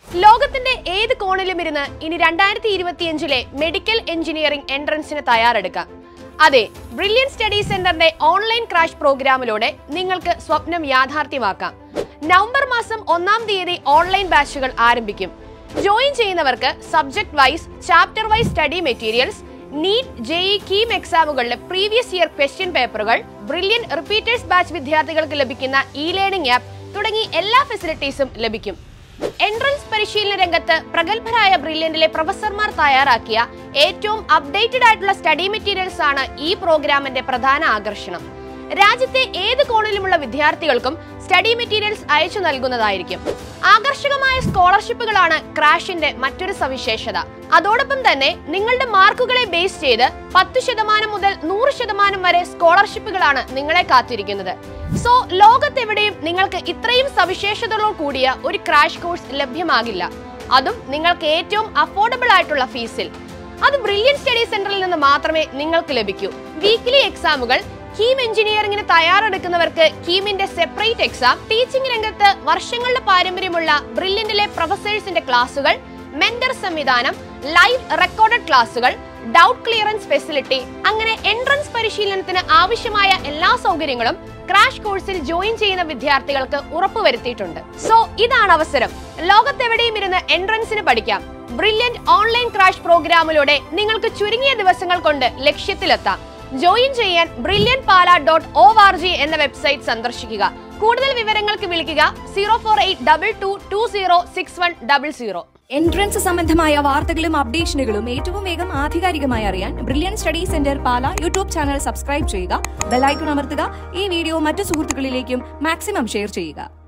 ലോകത്തിന്റെ ഏത് കോണിലും ഇരുന്ന് ഇനി രണ്ടായിരത്തി ഇരുപത്തിയഞ്ചിലെ മെഡിക്കൽ എഞ്ചിനീയറിംഗ് എൻട്രൻസിന് തയ്യാറെടുക്കാം അതെ ബ്രില്യൻ സ്റ്റഡി സെന്ററിന്റെ ഓൺലൈൻ ക്രാഷ് പ്രോഗ്രാമിലൂടെ നിങ്ങൾക്ക് സ്വപ്നം യാഥാർത്ഥ്യമാക്കാം നവംബർ മാസം ഒന്നാം തീയതി ഓൺലൈൻ ബാച്ചുകൾ ആരംഭിക്കും ജോയിൻ ചെയ്യുന്നവർക്ക് subject wise chapter wise study materials NEET JEE KEAM എക്സാമുകളിലെ പ്രീവിയസ് ഇയർ ക്വസ്റ്റ്യൻ പേപ്പറുകൾ ബ്രില്യൻ റിപ്പീറ്റേഴ്സ് ബാച്ച് വിദ്യാർത്ഥികൾക്ക് ലഭിക്കുന്ന ഇ ലേണിംഗ് ആപ്പ് തുടങ്ങി എല്ലാ ഫെസിലിറ്റീസും ലഭിക്കും എൻട്രൻസ് പരിശീലന രംഗത്ത് പ്രഗത്ഭരായ ബ്രില്യന്റിലെ പ്രൊഫസർമാർ തയ്യാറാക്കിയ ഏറ്റവും അപ്ഡേറ്റഡ് ആയിട്ടുള്ള സ്റ്റഡി മെറ്റീരിയൽസ് ആണ് ഈ പ്രോഗ്രാമിന്റെ പ്രധാന ആകർഷണം രാജ്യത്തെ ഏത് കോണിലുമുള്ള വിദ്യാർത്ഥികൾക്കും സ്റ്റഡി മെറ്റീരിയൽസ് അയച്ചു നൽകുന്നതായിരിക്കും ആകർഷകമായ സ്കോളർഷിപ്പുകളാണ് ക്രാഷിന്റെ മറ്റൊരു സവിശേഷത അതോടൊപ്പം തന്നെ നിങ്ങളുടെ മാർക്കുകളെ ബേസ് ചെയ്ത് പത്ത് ശതമാനം മുതൽ നൂറ് ശതമാനം വരെ സ്കോളർഷിപ്പുകളാണ് നിങ്ങളെ കാത്തിരിക്കുന്നത് സോ ലോകത്തെവിടെയും നിങ്ങൾക്ക് ഇത്രയും സവിശേഷതകളോട് കൂടിയ ഒരു ക്രാഷ് കോഴ്സ് ലഭ്യമാകില്ല അതും നിങ്ങൾക്ക് ഏറ്റവും അഫോർഡബിൾ ആയിട്ടുള്ള ഫീസിൽ അത് ബ്രില്യൻ സ്റ്റഡി സെന്ററിൽ നിന്ന് മാത്രമേ നിങ്ങൾക്ക് ലഭിക്കൂ വീക്ക്ലി എക്സാമുകൾ കീം എഞ്ചിനീയറിംഗിന് തയ്യാറെടുക്കുന്നവർക്ക് കീമിന്റെ സെപ്പറേറ്റ് എക്സാം ടീച്ചിംഗ് രംഗത്ത് വർഷങ്ങളുടെ പാരമ്പര്യമുള്ള ബ്രില്യന്റിലെ പ്രൊഫസേഴ്സിന്റെ ക്ലാസുകൾ മെന്റർ സംവിധാനം ലൈവ് റെക്കോർഡഡ് ക്ലാസുകൾ ഡൗട്ട് ക്ലിയറൻസ് ഫെസിലിറ്റി അങ്ങനെ എൻട്രൻസ് പരിശീലനത്തിന് ആവശ്യമായ എല്ലാ സൗകര്യങ്ങളും ക്രാഷ് കോഴ്സിൽ ജോയിൻ ചെയ്യുന്ന വിദ്യാർത്ഥികൾക്ക് ഉറപ്പുവരുത്തിയിട്ടുണ്ട് സോ ഇതാണ് അവസരം ലോകത്തെവിടെയും ഇരുന്ന് എൻട്രൻസിന് പഠിക്കാം ബ്രില്യന്റ് ഓൺലൈൻ ക്രാഷ് പ്രോഗ്രാമിലൂടെ നിങ്ങൾക്ക് ചുരുങ്ങിയ ദിവസങ്ങൾ കൊണ്ട് ലക്ഷ്യത്തിലെത്താം ജോയിൻ ചെയ്യാൻ Brilliant Pala dot O R G എന്ന വെബ്സൈറ്റ് സന്ദർശിക്കുക കൂടുതൽ വിവരങ്ങൾക്ക് വിളിക്കുക zero four eight double two two zero six one double zero entrance സംബന്ധമായ വാർത്തകളും അപ്ഡേഷനുകളും ഏറ്റവും വേഗം ആധികാരികമായി അറിയാൻ Brilliant study centre Pala YouTube channel subscribe ചെയ്യുക ബെലൈക്കൺ അമർത്തുക ഈ വീഡിയോ മറ്റു സുഹൃത്തുക്കളിലേക്കും മാക്സിമം ഷെയർ ചെയ്യുക